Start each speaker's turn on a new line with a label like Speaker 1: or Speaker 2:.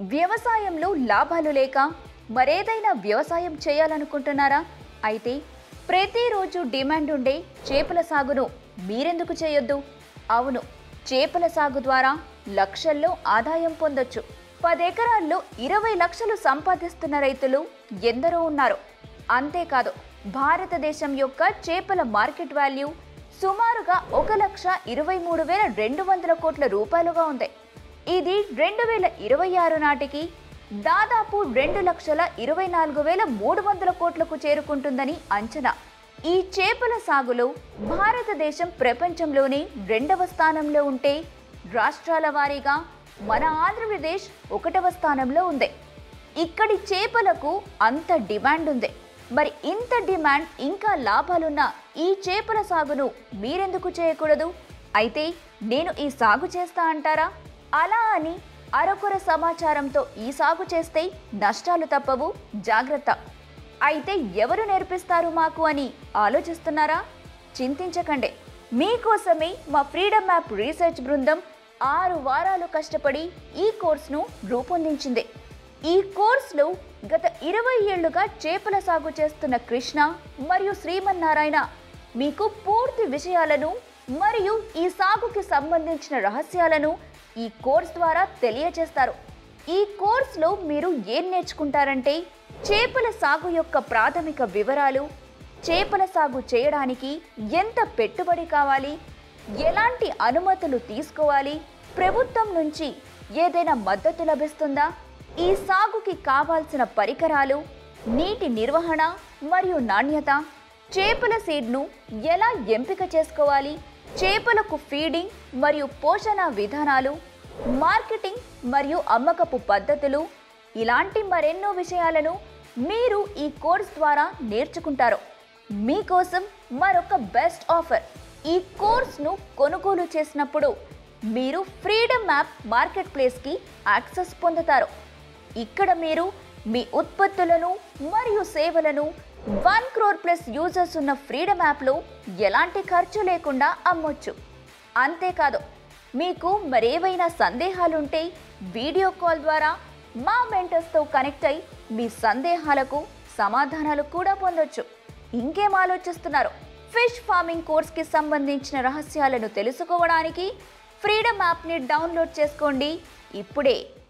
Speaker 1: వ్యవసాయంలో లాభాలు లేక మరేదైనా వ్యవసాయం చేయాలనుకుంటున్నారా అయితే ప్రతిరోజు డిమాండ్ ఉండే చేపల సాగును మీరెందుకు చేయొద్దు అవును చేపల సాగు ద్వారా లక్షల్లో ఆదాయం పొందొచ్చు పదెకరాల్లో ఇరవై లక్షలు సంపాదిస్తున్న రైతులు ఎందరో ఉన్నారు అంతేకాదు భారతదేశం యొక్క చేపల మార్కెట్ వాల్యూ సుమారుగా ఒక లక్ష ఇరవై మూడు వేల రెండు వందల కోట్ల రూపాయలుగా ఉంది ఇది రెండు వేల ఇరవై ఆరు నాటికి దాదాపు రెండు లక్షల ఇరవై నాలుగు వేల మూడు వందల కోట్లకు చేరుకుంటుందని అంచనా ఈ చేపల సాగులో భారతదేశం ప్రపంచంలోనే రెండవ స్థానంలో ఉంటే రాష్ట్రాల వారీగా మన ఆంధ్రప్రదేశ్ ఒకటవ స్థానంలో ఉంది ఇక్కడి చేపలకు అంత డిమాండ్ ఉంది మరి ఇంత డిమాండ్ ఇంకా లాభాలున్న ఈ చేపల సాగును మీరెందుకు చేయకూడదు అయితే నేను ఈ సాగు చేస్తా అంటారా అలా అని అరకొర సమాచారంతో ఈ సాగు చేస్తే నష్టాలు తప్పవు జాగ్రత్త అయితే ఎవరు నేర్పిస్తారు మాకు అని ఆలోచిస్తున్నారా చింతించకండి మీకోసమే మా ఫ్రీడమ్ యాప్ రీసెర్చ్ బృందం ఆరు వారాలు కష్టపడి ఈ కోర్సును రూపొందించింది ఈ కోర్సులో గత ఇరవై ఏళ్లుగా చేపల సాగు చేస్తున్న కృష్ణ మరియు శ్రీమన్నారాయణ మీకు పూర్తి విషయాలను మరియు ఈ సాగుకి సంబంధించిన రహస్యాలను ఈ కోర్స్ ద్వారా తెలియజేస్తారు ఈ కోర్సులో మీరు ఏం నేర్చుకుంటారంటే చేపల సాగు యొక్క ప్రాథమిక వివరాలు చేపల సాగు చేయడానికి ఎంత పెట్టుబడి కావాలి ఎలాంటి అనుమతులు తీసుకోవాలి ప్రభుత్వం నుంచి ఏదైనా మద్దతు లభిస్తుందా ఈ సాగుకి కావాల్సిన పరికరాలు నీటి నిర్వహణ మరియు నాణ్యత చేపల సీడ్ను ఎలా ఎంపిక చేసుకోవాలి చేపలకు ఫీడింగ్ మరియు పోషణ విధానాలు మార్కెటింగ్ మరియు అమ్మకపు పద్ధతులు ఇలాంటి మరెన్నో విషయాలను మీరు ఈ కోర్స్ ద్వారా నేర్చుకుంటారు మీకోసం మరొక బెస్ట్ ఆఫర్ ఈ కోర్స్ను కొనుగోలు చేసినప్పుడు మీరు ఫ్రీడమ్ యాప్ మార్కెట్ ప్లేస్కి యాక్సెస్ పొందుతారు ఇక్కడ మీరు మీ ఉత్పత్తులను మరియు సేవలను వన్ క్రోర్ ప్లస్ యూజర్స్ ఉన్న ఫ్రీడమ్ యాప్లో ఎలాంటి ఖర్చు లేకుండా అమ్మొచ్చు అంతేకాదు మీకు మరేవైనా సందేహాలుంటే వీడియో కాల్ ద్వారా మా మెంటర్స్తో కనెక్ట్ అయి మీ సందేహాలకు సమాధానాలు కూడా పొందొచ్చు ఇంకేం ఆలోచిస్తున్నారు ఫిష్ ఫార్మింగ్ కోర్స్కి సంబంధించిన రహస్యాలను తెలుసుకోవడానికి ఫ్రీడమ్ యాప్ని డౌన్లోడ్ చేసుకోండి ఇప్పుడే